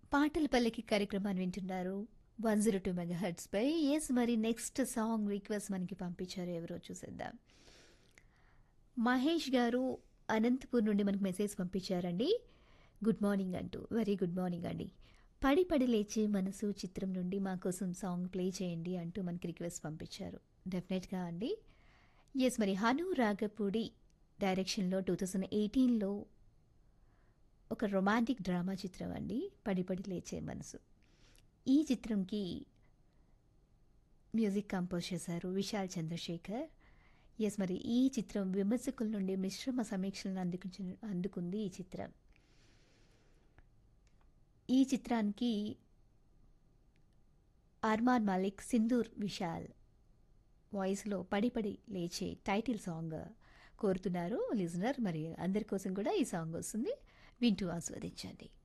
పాటల పల్లకి కార్యక్రమాన్ని వింటున్నారు one zero two mega hertz పై ఎస్ మరి నెక్స్ట్ సాంగ్ రిక్వెస్ట్ మనకి పంపించారు ఎవరో చూసేద్దాం మహేష్ గారు అనంతపూర్ నుండి మనకు మెసేజ్ పంపించారండి గుడ్ మార్నింగ్ అంటూ వెరీ గుడ్ మార్నింగ్ అండి పడి పడి లేచే మనసు చిత్రం నుండి మా కోసం సాంగ్ ప్లే చేయండి అంటూ మనకి రిక్వెస్ట్ పంపించారు డెఫినెట్గా అండి ఎస్ మరి హను రాగపూడి డైరెక్షన్లో టూ థౌజండ్ ఎయిటీన్లో ఒక రొమాంటిక్ డ్రామా చిత్రం అండి పడి పడి లేచే మనసు ఈ చిత్రంకి మ్యూజిక్ కంపోజ్ చేశారు విశాల్ చంద్రశేఖర్ ఎస్ మరి ఈ చిత్రం విమర్శకుల నుండి మిశ్రమ సమీక్షలను అందుకు అందుకుంది ఈ చిత్రం ఈ చిత్రానికి అర్మాన్ మాలిక్ సింధూర్ విశాల్ వాయిస్లో పడి పడి లేచే టైటిల్ సాంగ్ కోరుతున్నారు లిజనర్ మరి అందరి కోసం కూడా ఈ సాంగ్ వస్తుంది వింటూ ఆస్వాదించండి